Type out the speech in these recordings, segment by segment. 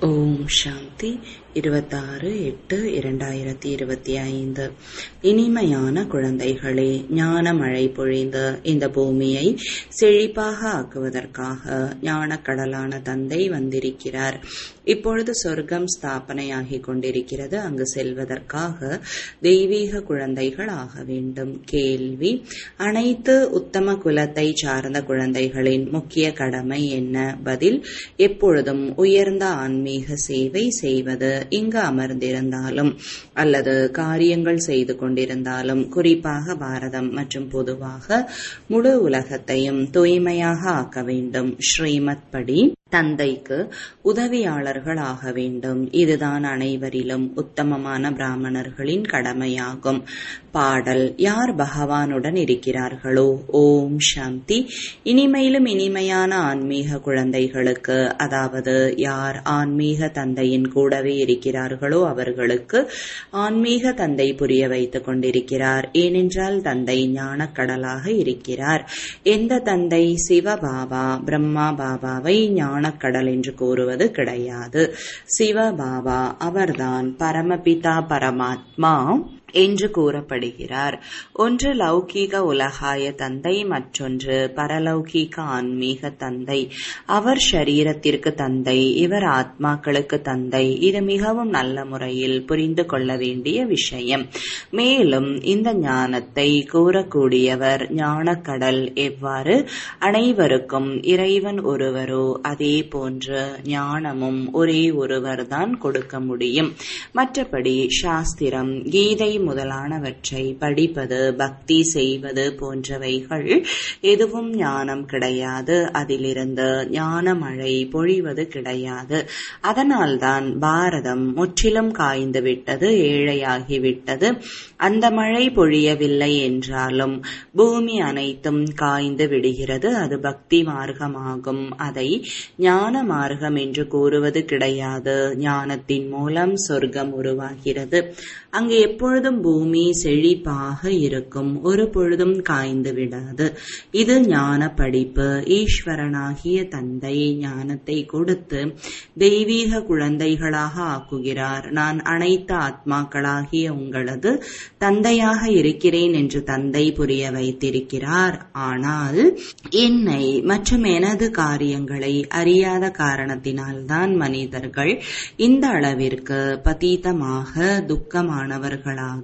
ஓம் சாந்தி இருபத்தாறு எட்டு இரண்டாயிரத்தி இருபத்தி ஐந்து இனிமையான குழந்தைகளே ஞான மழை பொழிந்து இந்த பூமியை செழிப்பாக ஆக்குவதற்காக ஞானக்கடலான தந்தை வந்திருக்கிறார் இப்பொழுது சொர்க்கம் ஸ்தாபனையாகிக் கொண்டிருக்கிறது அங்கு செல்வதற்காக தெய்வீக குழந்தைகள் ஆக வேண்டும் கேள்வி அனைத்து உத்தம குலத்தை சார்ந்த குழந்தைகளின் முக்கிய கடமை என்ன பதில் எப்பொழுதும் உயர்ந்த ஆன்மீக சேவை செய்வது இங்கு அமர்ந்திருந்தாலும் அல்லது காரியங்கள் செய்து கொண்டிருந்தாலும் குறிப்பாக பாரதம் மற்றும் பொதுவாக முழு உலகத்தையும் தூய்மையாக ஆக்க வேண்டும் ஸ்ரீமத் படி தந்தைக்கு உதவியாளர்கள் ஆக வேண்டும் இதுதான் அனைவரிலும் உத்தமமான பிராமணர்களின் கடமையாகும் பாடல் யார் பகவானுடன் இருக்கிறார்களோ ஓம் சாந்தி இனிமையிலும் இனிமையான ஆன்மீக குழந்தைகளுக்கு அதாவது யார் ஆன்மீக தந்தையின் கூடவே இருக்கிறார்களோ அவர்களுக்கு ஆன்மீக தந்தை புரிய வைத்துக் கொண்டிருக்கிறார் ஏனென்றால் தந்தை ஞானக்கடலாக இருக்கிறார் எந்த தந்தை சிவபாபா பிரம்மா பாபாவை ஞானக்கடல் என்று கூறுவது கிடையாது சிவபாபா அவர்தான் பரமபிதா பரமாத்மா என்று கூறப்படுகிறார் ஒன்று லௌகீக உலகாய தந்தை மற்றொன்று பரலௌகீக ஆன்மீக தந்தை அவர் ஷரீரத்திற்கு தந்தை இவர் ஆத்மாக்களுக்கு தந்தை இது மிகவும் நல்ல முறையில் புரிந்து கொள்ள வேண்டிய விஷயம் மேலும் இந்த ஞானத்தை கூறக்கூடியவர் ஞானக்கடல் எவ்வாறு அனைவருக்கும் இறைவன் ஒருவரோ அதே போன்று ஞானமும் ஒரே ஒருவர்தான் கொடுக்க முடியும் மற்றபடி சாஸ்திரம் கீதை முதலானவற்றை படிப்பது பக்தி செய்வது போன்றவைகள் எதுவும் ஞானம் கிடையாது அதிலிருந்து ஞான மழை பொழிவது கிடையாது அதனால்தான் பாரதம் முற்றிலும் காய்ந்து விட்டது ஏழையாகிவிட்டது அந்த மழை பொழியவில்லை என்றாலும் பூமி அனைத்தும் காய்ந்து விடுகிறது அது பக்தி மார்க்கமாகும் அதை ஞான மார்க்கம் என்று கூறுவது கிடையாது ஞானத்தின் மூலம் சொர்க்கம் உருவாகிறது அங்கு எப்பொழுதும் பூமி செழிப்பாக இருக்கும் ஒரு பொழுதும் காய்ந்து விடாது இது ஞான படிப்பு ஈஸ்வரனாகிய தந்தை ஞானத்தை கொடுத்து தெய்வீக குழந்தைகளாக ஆக்குகிறார் நான் அனைத்து ஆத்மாக்களாகிய உங்களது தந்தையாக இருக்கிறேன் என்று தந்தை புரிய வைத்திருக்கிறார் ஆனால் என்னை மற்றும் எனது காரியங்களை அறியாத காரணத்தினால்தான் மனிதர்கள் இந்த அளவிற்கு பதீதமாக துக்கமானவர்களாக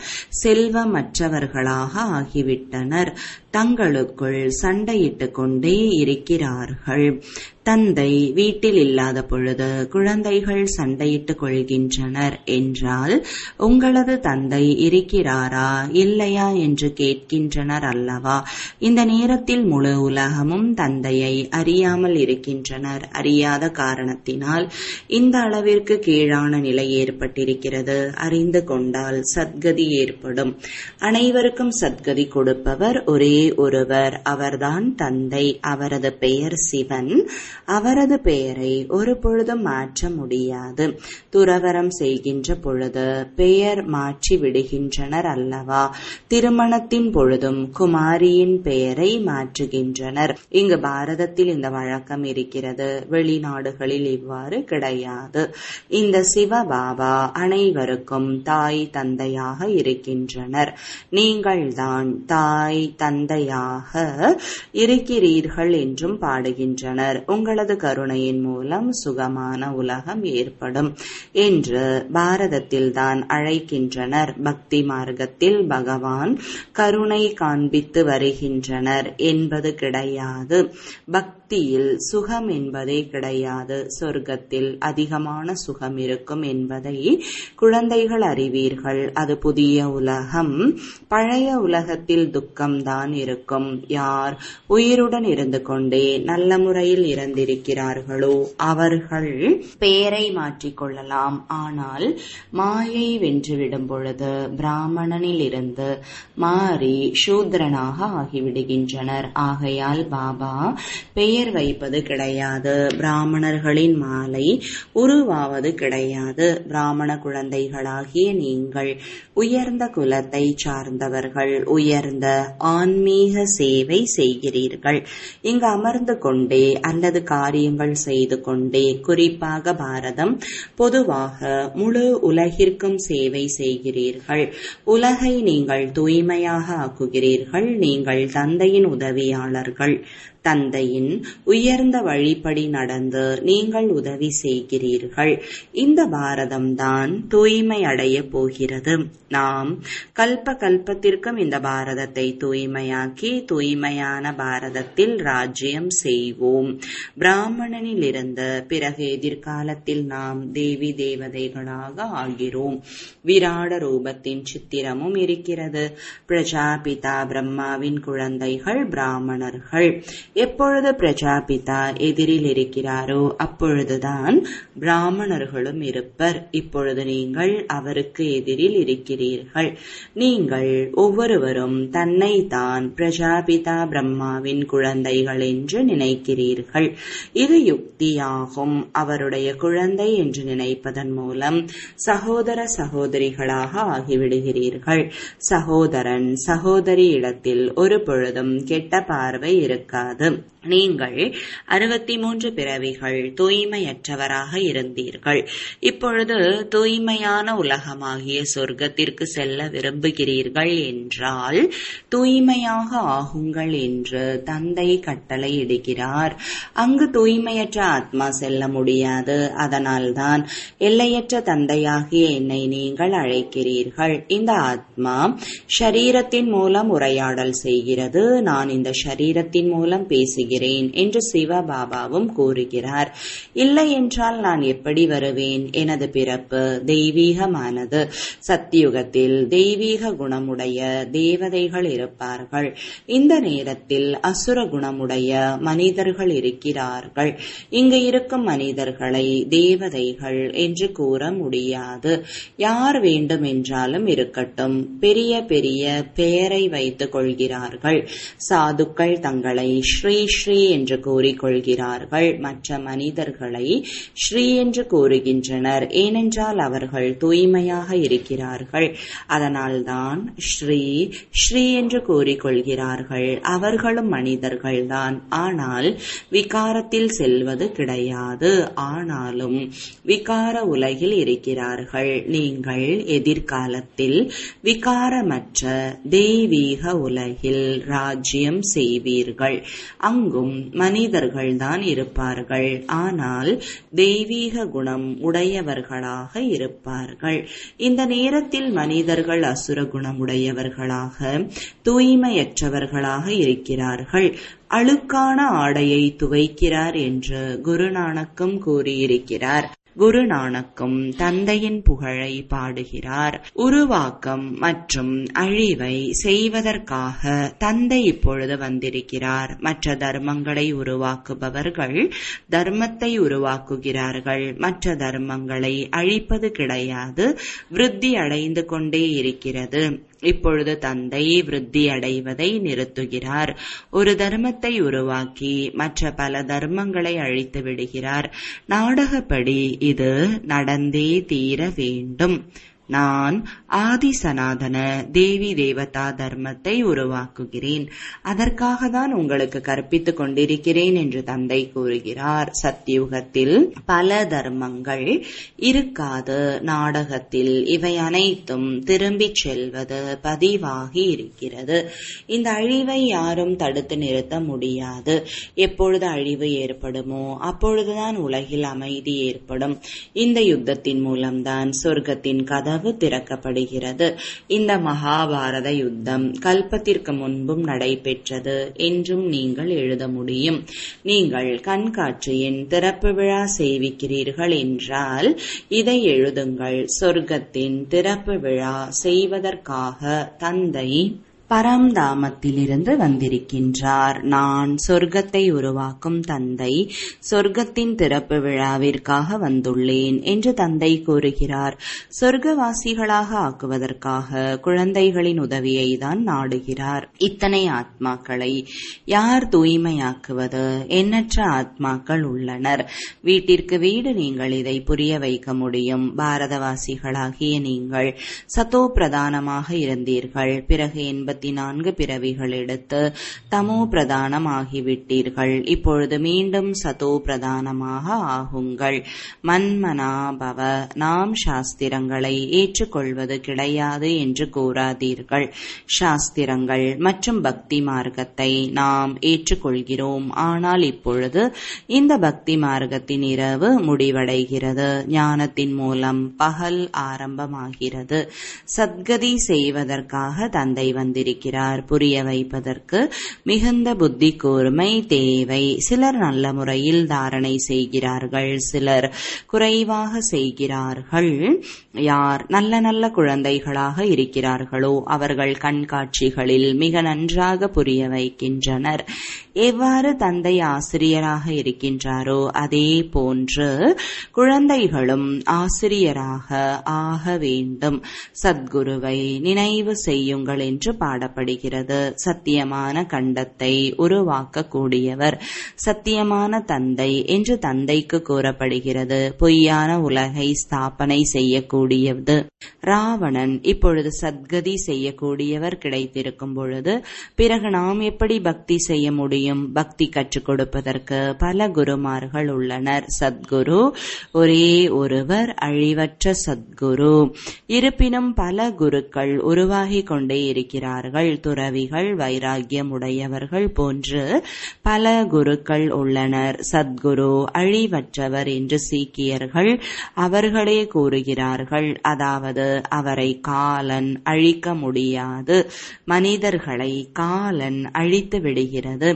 செல்வமற்றவர்களாக ஆகிவிட்டனர் தங்களுக்குள் சண்டையிட்டுக் கொண்டே இருக்கிறார்கள் தந்தை வீட்டில் இல்லாத பொழுது குழந்தைகள் சண்டையிட்டுக் கொள்கின்றனர் என்றால் உங்களது தந்தை இருக்கிறாரா இல்லையா என்று கேட்கின்றனர் அல்லவா இந்த நேரத்தில் முழு உலகமும் தந்தையை அறியாமல் இருக்கின்றனர் அறியாத காரணத்தினால் இந்த அளவிற்கு கீழான நிலை ஏற்பட்டிருக்கிறது அறிந்து கொண்டால் சத்கதி ஏற்படும் அனைவருக்கும் சத்கதி கொடுப்பவர் ஒரே ஒருவர் அவர்தான் தந்தை அவரது பெயர் சிவன் அவரது பெயரை ஒரு பொழுதும் மாற்ற முடியாது துறவரம் செய்கின்ற பொழுது பெயர் மாற்றி விடுகின்றனர் அல்லவா திருமணத்தின் பொழுதும் குமாரியின் பெயரை மாற்றுகின்றனர் இங்கு பாரதத்தில் இந்த வழக்கம் இருக்கிறது வெளிநாடுகளில் இவ்வாறு கிடையாது இந்த சிவபாபா அனைவருக்கும் தாய் தந்தையாக இருக்கின்றனர் நீங்கள்தான் தாய் தந்தையாக இருக்கிறீர்கள் என்றும் பாடுகின்றனர் உங்களது கருணையின் மூலம் சுகமான உலகம் ஏற்படும் என்று பாரதத்தில் தான் அழைக்கின்றனர் பக்தி மார்க்கத்தில் பகவான் கருணை காண்பித்து வருகின்றனர் என்பது கிடையாது பக்தியில் சுகம் என்பதே கிடையாது சொர்க்கத்தில் அதிகமான சுகம் இருக்கும் என்பதை குழந்தைகள் அறிவீர்கள் அது புதிய உலகம் பழைய உலகத்தில் துக்கம்தான் இருக்கும் யார் உயிருடன் இருந்து கொண்டே நல்ல முறையில் இறந்திருக்கிறார்களோ அவர்கள் பெயரை மாற்றிக்கொள்ளலாம் ஆனால் மாயை வென்றுவிடும் பொழுது பிராமணனில் இருந்து மாறி சூத்ரனாக ஆகிவிடுகின்றனர் ஆகையால் பாபா பெயர் பெயர் வைப்பது கிடையாது பிராமணர்களின் மாலை உருவாவது கிடையாது பிராமண குழந்தைகளாகிய நீங்கள் உயர்ந்த குலத்தை சார்ந்தவர்கள் உயர்ந்த ஆன்மீக சேவை செய்கிறீர்கள் இங்கு அமர்ந்து கொண்டே அல்லது காரியங்கள் செய்து கொண்டே குறிப்பாக பாரதம் பொதுவாக முழு உலகிற்கும் சேவை செய்கிறீர்கள் உலகை நீங்கள் தூய்மையாக ஆக்குகிறீர்கள் நீங்கள் தந்தையின் உதவியாளர்கள் தந்தையின் உயர்ந்த வழிப்படி நடந்து நீங்கள் உதவி செய்கிறீர்கள் இந்த பாரதம்தான் தூய்மை அடைய போகிறது நாம் கல்ப கல்பத்திற்கும் இந்த பாரதத்தை தூய்மையாக்கி தூய்மையான பாரதத்தில் ராஜ்யம் செய்வோம் பிராமணனில் இருந்து பிறகு எதிர்காலத்தில் நாம் தேவி தேவதைகளாக ஆகிறோம் விராட ரூபத்தின் சித்திரமும் இருக்கிறது பிரஜாபிதா பிரம்மாவின் குழந்தைகள் பிராமணர்கள் எப்பொழுது பிரஜாபிதா எதிரில் இருக்கிறாரோ அப்பொழுதுதான் பிராமணர்களும் இருப்பர் இப்பொழுது நீங்கள் அவருக்கு எதிரில் இருக்கிறீர்கள் நீங்கள் ஒவ்வொருவரும் தன்னை தான் பிரஜாபிதா பிரம்மாவின் குழந்தைகள் என்று நினைக்கிறீர்கள் இது யுக்தியாகும் அவருடைய குழந்தை என்று நினைப்பதன் மூலம் சகோதர சகோதரிகளாக ஆகிவிடுகிறீர்கள் சகோதரன் சகோதரி இடத்தில் ஒரு பொழுதும் கெட்ட பார்வை இருக்காது நீங்கள் அறுபத்தி மூன்று பிறவிகள் தூய்மையற்றவராக இருந்தீர்கள் இப்பொழுது தூய்மையான உலகமாகிய சொர்க்கத்திற்கு செல்ல விரும்புகிறீர்கள் என்றால் தூய்மையாக ஆகுங்கள் என்று தந்தை கட்டளை இடுகிறார் அங்கு தூய்மையற்ற ஆத்மா செல்ல முடியாது அதனால்தான் எல்லையற்ற தந்தையாகிய என்னை நீங்கள் அழைக்கிறீர்கள் இந்த ஆத்மா ஷரீரத்தின் மூலம் உரையாடல் செய்கிறது நான் இந்த ஷரீரத்தின் மூலம் பேசுகிறேன் என்று சிவபாபாவும் கூறுகிறார் இல்லை என்றால் நான் எப்படி வருவேன் எனது பிறப்பு தெய்வீகமானது சத்தியுகத்தில் தெய்வீக குணமுடைய தேவதைகள் இருப்பார்கள் இந்த நேரத்தில் அசுர குணமுடைய மனிதர்கள் இருக்கிறார்கள் இங்கு இருக்கும் மனிதர்களை தேவதைகள் என்று கூற முடியாது யார் வேண்டும் என்றாலும் இருக்கட்டும் பெரிய பெரிய பெயரை வைத்துக் கொள்கிறார்கள் சாதுக்கள் தங்களை ஸ்ரீ ஸ்ரீ என்று கூறிக்கொள்கிறார்கள் மற்ற மனிதர்களை ஸ்ரீ என்று கூறுகின்றனர் ஏனென்றால் அவர்கள் தூய்மையாக இருக்கிறார்கள் அதனால்தான் ஸ்ரீ ஸ்ரீ என்று கூறிக்கொள்கிறார்கள் அவர்களும் மனிதர்கள்தான் ஆனால் விகாரத்தில் செல்வது கிடையாது ஆனாலும் விகார உலகில் இருக்கிறார்கள் நீங்கள் எதிர்காலத்தில் விகாரமற்ற தெய்வீக உலகில் ராஜ்யம் செய்வீர்கள் அங்கும் மனிதர்கள்தான் இருப்பார்கள் ஆனால் தெய்வீக குணம் உடையவர்களாக இருப்பார்கள் இந்த நேரத்தில் மனிதர்கள் அசுர குணமுடையவர்களாக தூய்மையற்றவர்களாக இருக்கிறார்கள் அழுக்கான ஆடையை துவைக்கிறார் என்று குருநானக்கும் கூறியிருக்கிறார் குருநானக்கும் தந்தையின் புகழை பாடுகிறார் உருவாக்கம் மற்றும் அழிவை செய்வதற்காக தந்தை இப்பொழுது வந்திருக்கிறார் மற்ற தர்மங்களை உருவாக்குபவர்கள் தர்மத்தை உருவாக்குகிறார்கள் மற்ற தர்மங்களை அழிப்பது கிடையாது விருத்தி அடைந்து கொண்டே இருக்கிறது இப்பொழுது தந்தை விருத்தி அடைவதை நிறுத்துகிறார் ஒரு தர்மத்தை உருவாக்கி மற்ற பல தர்மங்களை அழித்து விடுகிறார் நாடகப்படி இது நடந்தே தீர வேண்டும் நான் ஆதி சனாதன தேவி தேவதா தர்மத்தை உருவாக்குகிறேன் அதற்காக தான் உங்களுக்கு கற்பித்துக் கொண்டிருக்கிறேன் என்று தந்தை கூறுகிறார் சத்தியுகத்தில் பல தர்மங்கள் இருக்காது நாடகத்தில் இவை அனைத்தும் திரும்பிச் செல்வது பதிவாகி இருக்கிறது இந்த அழிவை யாரும் தடுத்து நிறுத்த முடியாது எப்பொழுது அழிவு ஏற்படுமோ அப்பொழுதுதான் உலகில் அமைதி ஏற்படும் இந்த யுத்தத்தின் மூலம்தான் சொர்க்கத்தின் கதவு திறக்கப்படுகிறது இந்த மகாபாரத யுத்தம் கல்பத்திற்கு முன்பும் நடைபெற்றது என்றும் நீங்கள் எழுத முடியும் நீங்கள் கண்காட்சியின் திறப்பு விழா செய்விக்கிறீர்கள் என்றால் இதை எழுதுங்கள் சொர்க்கத்தின் திறப்பு விழா செய்வதற்காக தந்தை பரம்தாமத்திலிருந்து வந்திருக்கின்றார் நான் சொர்க்கத்தை உருவாக்கும் தந்தை சொர்க்கத்தின் திறப்பு விழாவிற்காக வந்துள்ளேன் என்று தந்தை கூறுகிறார் சொர்க்கவாசிகளாக ஆக்குவதற்காக குழந்தைகளின் உதவியை தான் நாடுகிறார் இத்தனை ஆத்மாக்களை யார் தூய்மையாக்குவது எண்ணற்ற ஆத்மாக்கள் உள்ளனர் வீட்டிற்கு வீடு நீங்கள் இதை புரிய வைக்க முடியும் பாரதவாசிகளாகிய நீங்கள் சத்தோ பிரதானமாக இருந்தீர்கள் பிறகு எண்பத்தி நான்கு பிறவிகள் எடுத்து தமோ பிரதானம் ஆகிவிட்டீர்கள் இப்பொழுது மீண்டும் சதோ பிரதானமாக ஆகுங்கள் மன்மனாபவ நாம் சாஸ்திரங்களை ஏற்றுக்கொள்வது கிடையாது என்று கூறாதீர்கள் சாஸ்திரங்கள் மற்றும் பக்தி மார்க்கத்தை நாம் ஏற்றுக்கொள்கிறோம் ஆனால் இப்பொழுது இந்த பக்தி மார்க்கத்தின் இரவு முடிவடைகிறது ஞானத்தின் மூலம் பகல் ஆரம்பமாகிறது சத்கதி செய்வதற்காக தந்தை வந்திருக்கிறார் புரிய வைப்பதற்கு மிகுந்த புத்தி கூர்மை தேவை சிலர் நல்ல முறையில் தாரணை செய்கிறார்கள் சிலர் குறைவாக செய்கிறார்கள் யார் நல்ல நல்ல குழந்தைகளாக இருக்கிறார்களோ அவர்கள் கண்காட்சிகளில் மிக நன்றாக புரிய வைக்கின்றனர் எவ்வாறு தந்தை ஆசிரியராக இருக்கின்றாரோ அதே போன்று குழந்தைகளும் ஆசிரியராக ஆக வேண்டும் சத்குருவை நினைவு செய்யுங்கள் என்று பாடப்படுகிறது சத்தியமான கண்டத்தை உருவாக்கக்கூடியவர் சத்தியமான தந்தை என்று தந்தைக்கு கூறப்படுகிறது பொய்யான உலகை ஸ்தாபனை செய்யக்கூடியது ராவணன் இப்பொழுது சத்கதி செய்யக்கூடியவர் கிடைத்திருக்கும் பொழுது பிறகு நாம் எப்படி பக்தி செய்ய முடியும் பக்தி கற்றுக் கொடுப்பதற்கு பல குருமார்கள் உள்ளனர் சத்குரு ஒரே ஒருவர் அழிவற்ற சத்குரு இருப்பினும் பல குருக்கள் உருவாகி கொண்டே இருக்கிறார்கள் துறவிகள் வைராகியம் உடையவர்கள் போன்று பல குருக்கள் உள்ளனர் சத்குரு அழிவற்றவர் என்று சீக்கியர்கள் அவர்களே கூறுகிறார்கள் அதாவது அவரை காலன் அழிக்க முடியாது மனிதர்களை காலன் அழித்து விடுகிறது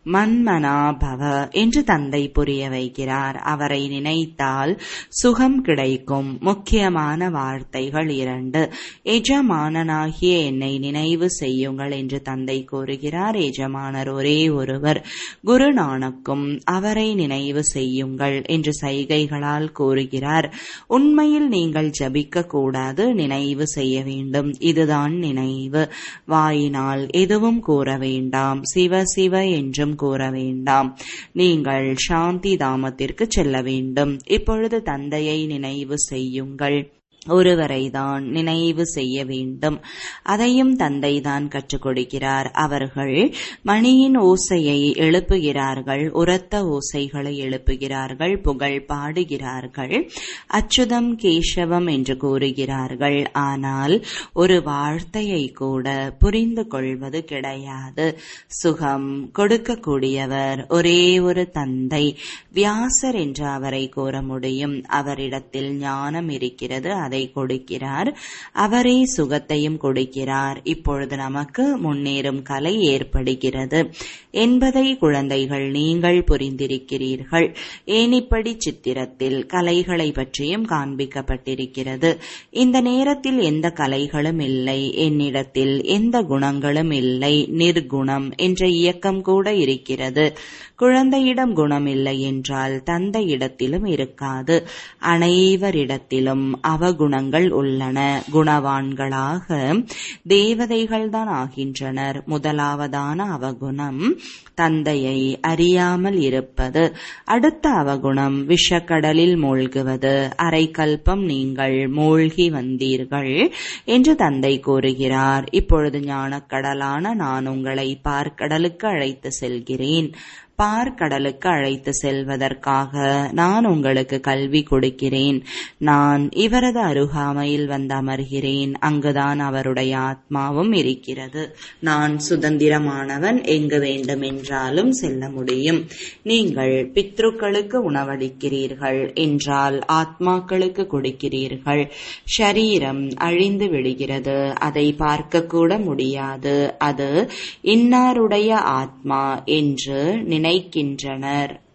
மன்மனாபவ என்று தந்தை புரிய வைக்கிறார் அவரை நினைத்தால் சுகம் கிடைக்கும் முக்கியமான வார்த்தைகள் இரண்டு எஜமானனாகிய என்னை நினைவு செய்யுங்கள் என்று தந்தை கூறுகிறார் எஜமானர் ஒரே ஒருவர் குருநானக்கும் அவரை நினைவு செய்யுங்கள் என்று சைகைகளால் கூறுகிறார் உண்மையில் நீங்கள் ஜபிக்க கூடாது நினைவு செய்ய வேண்டும் இதுதான் நினைவு வாயினால் எதுவும் கூற வேண்டாம் சிவ சிவ என்றும் கூற வேண்டாம் நீங்கள் சாந்தி தாமத்திற்கு செல்ல வேண்டும் இப்பொழுது தந்தையை நினைவு செய்யுங்கள் ஒருவரை தான் நினைவு செய்ய வேண்டும் அதையும் தந்தை தான் கற்றுக் கொடுக்கிறார் அவர்கள் மணியின் ஓசையை எழுப்புகிறார்கள் உரத்த ஓசைகளை எழுப்புகிறார்கள் புகழ் பாடுகிறார்கள் அச்சுதம் கேசவம் என்று கூறுகிறார்கள் ஆனால் ஒரு வார்த்தையை கூட புரிந்து கொள்வது கிடையாது சுகம் கொடுக்கக்கூடியவர் ஒரே ஒரு தந்தை வியாசர் என்று அவரை கூற முடியும் அவரிடத்தில் ஞானம் இருக்கிறது அதை கொடுக்கிறார் அவரே சுகத்தையும் கொடுக்கிறார் இப்பொழுது நமக்கு முன்னேறும் கலை ஏற்படுகிறது என்பதை குழந்தைகள் நீங்கள் புரிந்திருக்கிறீர்கள் ஏனிப்படி சித்திரத்தில் கலைகளை பற்றியும் காண்பிக்கப்பட்டிருக்கிறது இந்த நேரத்தில் எந்த கலைகளும் இல்லை என்னிடத்தில் எந்த குணங்களும் இல்லை நிர்குணம் என்ற இயக்கம் கூட இருக்கிறது குழந்தையிடம் குணம் இல்லை என்றால் தந்தையிடத்திலும் இருக்காது அனைவரிடத்திலும் அவகுணங்கள் உள்ளன குணவான்களாக தேவதைகள் தான் ஆகின்றனர் முதலாவதான அவகுணம் தந்தையை அறியாமல் இருப்பது அடுத்த அவகுணம் விஷக்கடலில் மூழ்குவது அரைக்கல்பம் நீங்கள் மூழ்கி வந்தீர்கள் என்று தந்தை கூறுகிறார் இப்பொழுது ஞானக்கடலான நான் உங்களை பார்க்கடலுக்கு அழைத்து செல்கிறேன் பார்க்கடலுக்கு அழைத்து செல்வதற்காக நான் உங்களுக்கு கல்வி கொடுக்கிறேன் நான் இவரது அருகாமையில் வந்து அமர்கிறேன் அங்குதான் அவருடைய ஆத்மாவும் இருக்கிறது நான் சுதந்திரமானவன் எங்கு வேண்டுமென்றாலும் செல்ல முடியும் நீங்கள் பித்ருக்களுக்கு உணவளிக்கிறீர்கள் என்றால் ஆத்மாக்களுக்கு கொடுக்கிறீர்கள் ஷரீரம் அழிந்து விடுகிறது அதை பார்க்க கூட முடியாது அது இன்னாருடைய ஆத்மா என்று நினை நினைக்கின்றனர்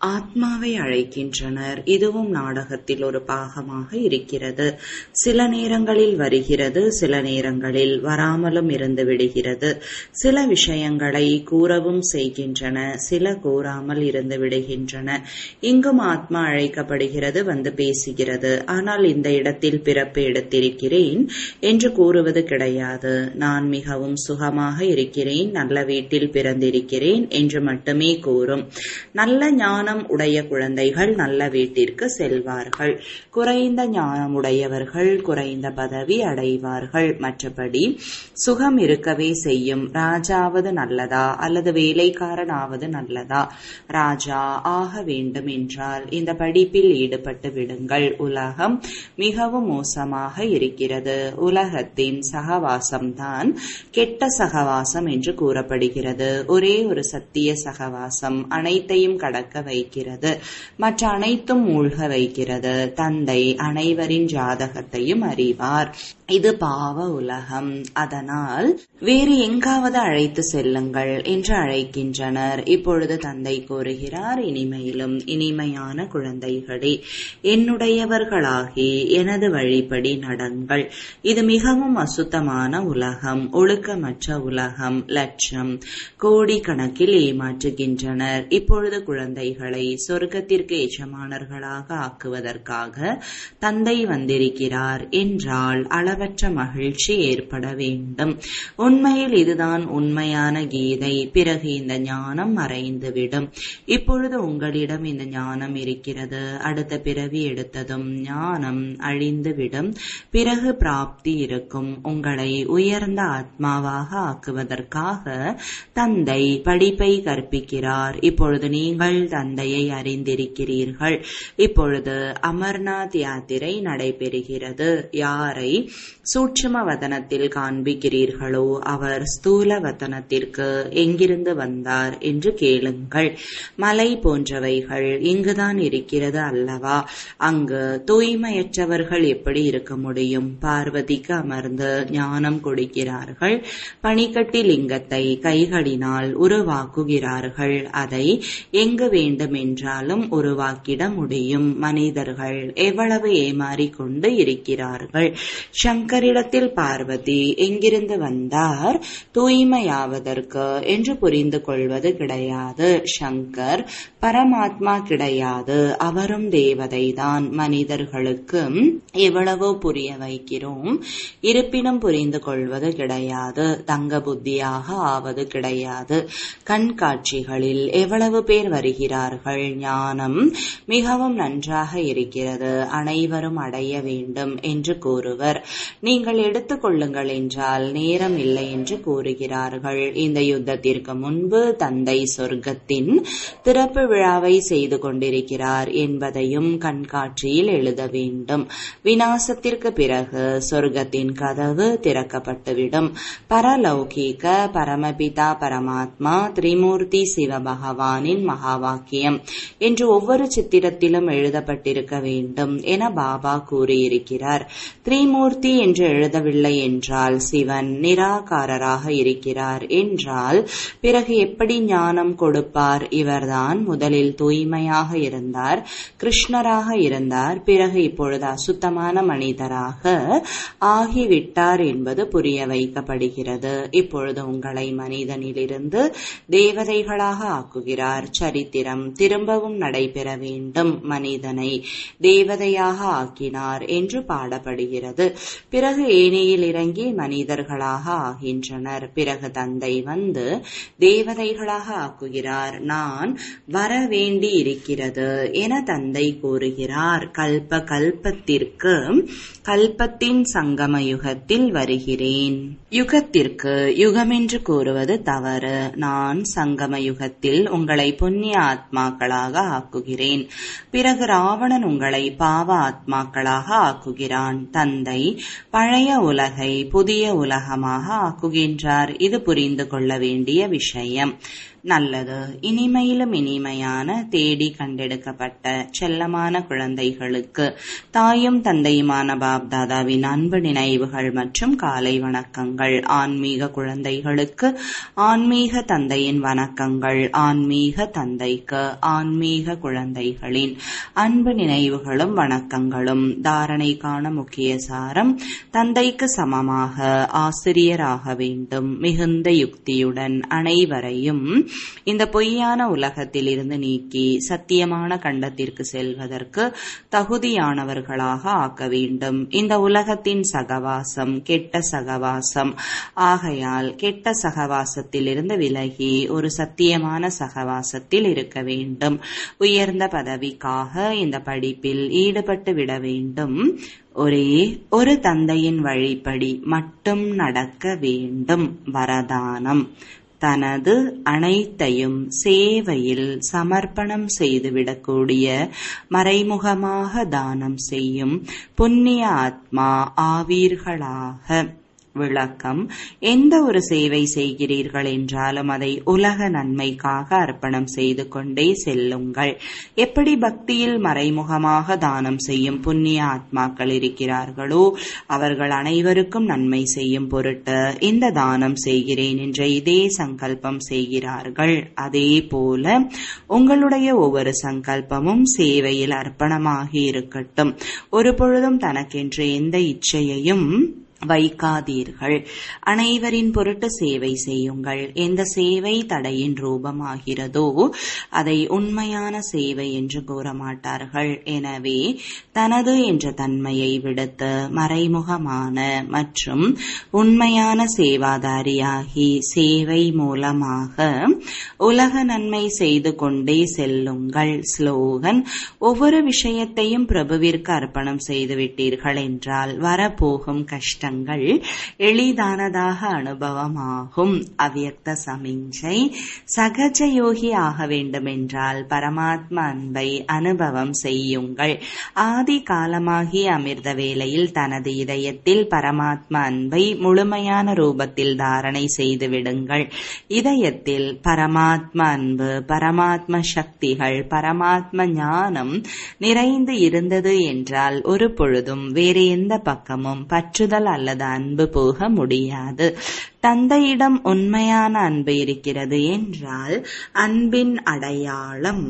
ஆத்மாவை அழைக்கின்றனர் இதுவும் நாடகத்தில் ஒரு பாகமாக இருக்கிறது சில நேரங்களில் வருகிறது சில நேரங்களில் வராமலும் இருந்து விடுகிறது சில விஷயங்களை கூறவும் செய்கின்றன சில கூறாமல் இருந்து விடுகின்றன இங்கும் ஆத்மா அழைக்கப்படுகிறது வந்து பேசுகிறது ஆனால் இந்த இடத்தில் பிறப்பு எடுத்திருக்கிறேன் என்று கூறுவது கிடையாது நான் மிகவும் சுகமாக இருக்கிறேன் நல்ல வீட்டில் பிறந்திருக்கிறேன் என்று மட்டுமே கூறும் நல்ல ஞானம் உடைய குழந்தைகள் நல்ல வீட்டிற்கு செல்வார்கள் குறைந்த ஞானம் உடையவர்கள் குறைந்த பதவி அடைவார்கள் மற்றபடி சுகம் இருக்கவே செய்யும் ராஜாவது நல்லதா அல்லது வேலைக்காரனாவது நல்லதா ராஜா ஆக வேண்டும் என்றால் இந்த படிப்பில் ஈடுபட்டு விடுங்கள் உலகம் மிகவும் மோசமாக இருக்கிறது உலகத்தின் சகவாசம்தான் கெட்ட சகவாசம் என்று கூறப்படுகிறது ஒரே ஒரு சத்திய சகவாசம் அனைத்தையும் கடக்க வைக்கிறது மற்ற அனைத்தும் மூழ்க வைக்கிறது தந்தை அனைவரின் ஜாதகத்தையும் அறிவார் இது பாவ உலகம் அதனால் வேறு எங்காவது அழைத்து செல்லுங்கள் என்று அழைக்கின்றனர் இப்பொழுது தந்தை கூறுகிறார் இனிமையிலும் இனிமையான குழந்தைகளே என்னுடையவர்களாகி எனது வழிப்படி நடங்கள் இது மிகவும் அசுத்தமான உலகம் ஒழுக்கமற்ற உலகம் லட்சம் கோடி கணக்கில் ஏமாற்றுகின்றனர் இப்பொழுது குழந்தைகளை சொர்க்கத்திற்கு எஜமானர்களாக ஆக்குவதற்காக தந்தை வந்திருக்கிறார் என்றால் அளவற்ற மகிழ்ச்சி ஏற்பட வேண்டும் உண்மையில் இதுதான் உண்மையான கீதை பிறகு இந்த ஞானம் மறைந்துவிடும் இப்பொழுது உங்களிடம் இந்த ஞானம் இருக்கிறது அடுத்த பிறவி எடுத்ததும் ஞானம் அழிந்துவிடும் பிறகு பிராப்தி இருக்கும் உங்களை உயர்ந்த ஆத்மாவாக ஆக்குவதற்காக தந்தை படிப்பை கற்பிக்கிறார் இப்பொழுது நீங்கள் தந்தையை அறிந்திருக்கிறீர்கள் இப்பொழுது அமர்நாத் யாத்திரை நடைபெறுகிறது யாரை சூட்சும வதனத்தில் காண்பிக்கிறீர்களோ அவர் ஸ்தூல வதனத்திற்கு எங்கிருந்து வந்தார் என்று கேளுங்கள் மலை போன்றவைகள் இங்குதான் இருக்கிறது அல்லவா அங்கு தூய்மையற்றவர்கள் எப்படி இருக்க முடியும் பார்வதிக்கு அமர்ந்து ஞானம் கொடுக்கிறார்கள் பனிக்கட்டி லிங்கத்தை கைகளினால் உருவாக்குகிறார்கள் அதை எங்கு வேண்டுமென்றாலும் உருவாக்கிட முடியும் மனிதர்கள் எவ்வளவு ஏமாறிக் கொண்டு இருக்கிறார்கள் சங்கரிடத்தில் பார்வதி எங்கிருந்து வந்தார் தூய்மையாவதற்கு என்று புரிந்து கொள்வது கிடையாது சங்கர் பரமாத்மா கிடையாது அவரும் தேவதைதான் மனிதர்களுக்கு எவ்வளவோ புரிய வைக்கிறோம் இருப்பினும் புரிந்து கொள்வது கிடையாது தங்க புத்தியாக ஆவது கிடையாது கண்காட்சிகளில் எவ்வளவு பேர் வருகிறார்கள் ஞானம் மிகவும் நன்றாக இருக்கிறது அனைவரும் அடைய வேண்டும் என்று கூறுவர் நீங்கள் எடுத்துக்கொள்ளுங்கள் என்றால் நேரம் இல்லை என்று கூறுகிறார்கள் இந்த யுத்தத்திற்கு முன்பு தந்தை சொர்க்கத்தின் திறப்பு விழாவை செய்து கொண்டிருக்கிறார் என்பதையும் கண்காட்சியில் எழுத வேண்டும் வினாசத்திற்கு பிறகு சொர்க்கத்தின் கதவு திறக்கப்பட்டுவிடும் பரலௌகீக பரமபிதா பரமாத்மா திரிமூர்த்தி சிவபகவானின் மகா வாக்கியம் என்று ஒவ்வொரு சித்திரத்திலும் எழுதப்பட்டிருக்க வேண்டும் என பாபா கூறியிருக்கிறார் திரிமூர்த்தி என்று எழுதவில்லை என்றால் சிவன் நிராகாரராக இருக்கிறார் என்றால் பிறகு எப்படி ஞானம் கொடுப்பார் இவர்தான் முதலில் தூய்மையாக இருந்தார் கிருஷ்ணராக இருந்தார் பிறகு இப்பொழுது அசுத்தமான மனிதராக ஆகிவிட்டார் என்பது புரிய வைக்கப்படுகிறது இப்பொழுது உங்களை மனிதனிலிருந்து தேவதைகளாக ஆக்குகிறார் சரித்திரம் திரும்பவும் நடைபெற வேண்டும் மனிதனை தேவதையாக ஆக்கினார் என்று பாடப்படுகிறது பிறகு ஏனையில் இறங்கி மனிதர்களாக ஆகின்றனர் பிறகு தந்தை வந்து தேவதைகளாக ஆக்குகிறார் நான் வர வேண்டி இருக்கிறது என தந்தை கூறுகிறார் கல்ப கல்பத்திற்கு கல்பத்தின் சங்கம யுகத்தில் வருகிறேன் யுகத்திற்கு யுகமென்று கூறுவது தவறு நான் சங்கம யுகத்தில் உங்களை புண்ணிய ஆத்மாக்களாக ஆக்குகிறேன் பிறகு ராவணன் உங்களை பாவ ஆத்மாக்களாக ஆக்குகிறான் தந்தை பழைய உலகை புதிய உலகமாக ஆக்குகின்றார் இது புரிந்து கொள்ள வேண்டிய விஷயம் நல்லது இனிமையிலும் இனிமையான தேடி கண்டெடுக்கப்பட்ட செல்லமான குழந்தைகளுக்கு தாயும் தந்தையுமான பாப் தாதாவின் அன்பு நினைவுகள் மற்றும் காலை வணக்கங்கள் ஆன்மீக குழந்தைகளுக்கு ஆன்மீக தந்தையின் வணக்கங்கள் ஆன்மீக தந்தைக்கு ஆன்மீக குழந்தைகளின் அன்பு நினைவுகளும் வணக்கங்களும் தாரணைக்கான முக்கிய சாரம் தந்தைக்கு சமமாக ஆசிரியராக வேண்டும் மிகுந்த யுக்தியுடன் அனைவரையும் இந்த பொய்யான உலகத்தில் இருந்து நீக்கி சத்தியமான கண்டத்திற்கு செல்வதற்கு தகுதியானவர்களாக ஆக்க வேண்டும் இந்த உலகத்தின் சகவாசம் கெட்ட சகவாசம் ஆகையால் கெட்ட சகவாசத்தில் இருந்து விலகி ஒரு சத்தியமான சகவாசத்தில் இருக்க வேண்டும் உயர்ந்த பதவிக்காக இந்த படிப்பில் ஈடுபட்டு விட வேண்டும் ஒரே ஒரு தந்தையின் வழிப்படி மட்டும் நடக்க வேண்டும் வரதானம் தனது அனைத்தையும் சேவையில் சமர்ப்பணம் செய்துவிடக்கூடிய மறைமுகமாக தானம் செய்யும் புண்ணிய ஆத்மா ஆவீர்களாக விளக்கம் எந்த ஒரு சேவை செய்கிறீர்கள் என்றாலும் அதை உலக நன்மைக்காக அர்ப்பணம் செய்து கொண்டே செல்லுங்கள் எப்படி பக்தியில் மறைமுகமாக தானம் செய்யும் புண்ணிய ஆத்மாக்கள் இருக்கிறார்களோ அவர்கள் அனைவருக்கும் நன்மை செய்யும் பொருட்டு இந்த தானம் செய்கிறேன் என்ற இதே சங்கல்பம் செய்கிறார்கள் அதே போல உங்களுடைய ஒவ்வொரு சங்கல்பமும் சேவையில் அர்ப்பணமாகி இருக்கட்டும் ஒரு பொழுதும் தனக்கென்று எந்த இச்சையையும் வைக்காதீர்கள் அனைவரின் பொருட்டு சேவை செய்யுங்கள் எந்த சேவை தடையின் ரூபமாகிறதோ அதை உண்மையான சேவை என்று கூற மாட்டார்கள் எனவே தனது என்ற தன்மையை விடுத்து மறைமுகமான மற்றும் உண்மையான சேவாதாரியாகி சேவை மூலமாக உலக நன்மை செய்து கொண்டே செல்லுங்கள் ஸ்லோகன் ஒவ்வொரு விஷயத்தையும் பிரபுவிற்கு அர்ப்பணம் செய்துவிட்டீர்கள் என்றால் வரப்போகும் கஷ்டம் கஷ்டங்கள் எளிதானதாக அனுபவமாகும் அவ்யக்த சமிஞ்சை சகஜ யோகி ஆக வேண்டுமென்றால் பரமாத்ம அன்பை அனுபவம் செய்யுங்கள் ஆதி காலமாகி அமிர்த வேளையில் தனது இதயத்தில் பரமாத்ம அன்பை முழுமையான ரூபத்தில் தாரணை செய்து விடுங்கள் இதயத்தில் பரமாத்ம அன்பு பரமாத்ம சக்திகள் பரமாத்ம ஞானம் நிறைந்து இருந்தது என்றால் ஒரு பொழுதும் வேறு எந்த பக்கமும் பற்றுதல் அல்லது அன்பு போக முடியாது தந்தையிடம் உண்மையான அன்பு இருக்கிறது என்றால் அன்பின் அடையாளம்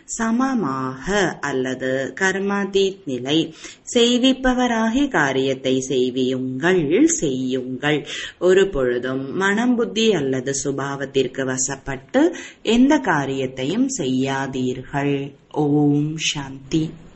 சமமாக அல்லது கர்மாதீத் நிலை செய்விப்பவராகி காரியத்தை செய்வியுங்கள் செய்யுங்கள் ஒரு பொழுதும் மனம் புத்தி அல்லது சுபாவத்திற்கு வசப்பட்டு எந்த காரியத்தையும் செய்யாதீர்கள் ஓம் சாந்தி